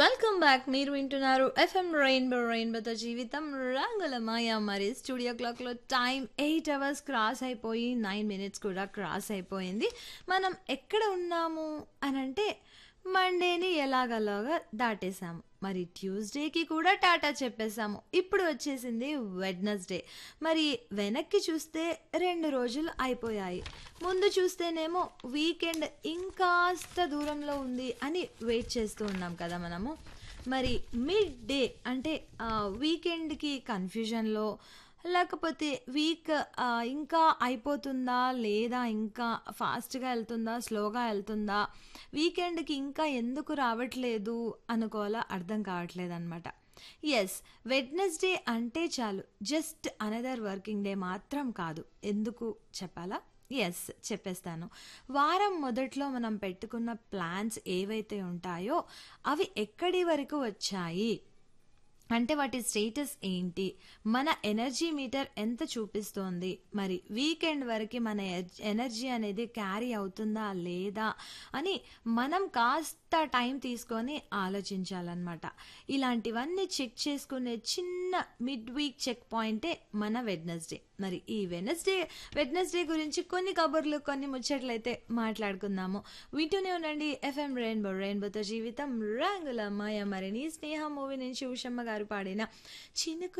welcome back మీరు వింటున్నారు FM rainbow రెయిన్బోతో జీవితం రంగుల మాయ మరి స్టూడియో క్లాక్లో టైం ఎయిట్ అవర్స్ క్రాస్ అయిపోయి నైన్ మినిట్స్ కూడా క్రాస్ అయిపోయింది మనం ఎక్కడ ఉన్నాము అని అంటే మండేని ఎలాగలాగా దాటేసాము మరి ట్యూస్డేకి కూడా టాటా చెప్పేశాము ఇప్పుడు వచ్చేసింది వెడ్నెస్డే మరి వెనక్కి చూస్తే రెండు రోజులు అయిపోయాయి ముందు చూస్తేనేమో వీకెండ్ ఇంకాస్త దూరంలో ఉంది అని వెయిట్ చేస్తూ ఉన్నాం కదా మనము మరి మిడ్ డే అంటే వీకెండ్కి కన్ఫ్యూజన్లో లేకపోతే వీక్ ఇంకా అయిపోతుందా లేదా ఇంకా ఫాస్ట్గా వెళ్తుందా స్లోగా వెళ్తుందా వీకెండ్కి ఇంకా ఎందుకు రావట్లేదు అనుకోవాలా అర్థం కావట్లేదు అనమాట ఎస్ వెడ్నెస్డే అంటే చాలు జస్ట్ అనదర్ వర్కింగ్ డే మాత్రం కాదు ఎందుకు చెప్పాలా ఎస్ చెప్పేస్తాను వారం మొదట్లో మనం పెట్టుకున్న ప్లాన్స్ ఏవైతే ఉంటాయో అవి ఎక్కడి వరకు వచ్చాయి అంటే వాటి స్టేటస్ ఏంటి మన ఎనర్జీ మీటర్ ఎంత చూపిస్తోంది మరి వీకెండ్ వరకు మన ఎనర్జీ అనేది క్యారీ అవుతుందా లేదా అని మనం కాస్త టైం తీసుకొని ఆలోచించాలన్నమాట ఇలాంటివన్నీ చెక్ చేసుకునే చిన్న మిడ్ వీక్ చెక్ పాయింటే మన వెడ్నెస్డే మరి ఈ వెనస్డే వెడ్నెస్డే గురించి కొన్ని కబుర్లు కొన్ని ముచ్చట్లు అయితే మాట్లాడుకుందాము వింటూనే ఉండండి ఎఫ్ఎం రెయిన్బో రెయిన్బోతో జీవితం రంగుల మాయ మరి నీ స్నేహ మూవీ నుంచి ఉషమ్మ గారు పాడిన చినుకు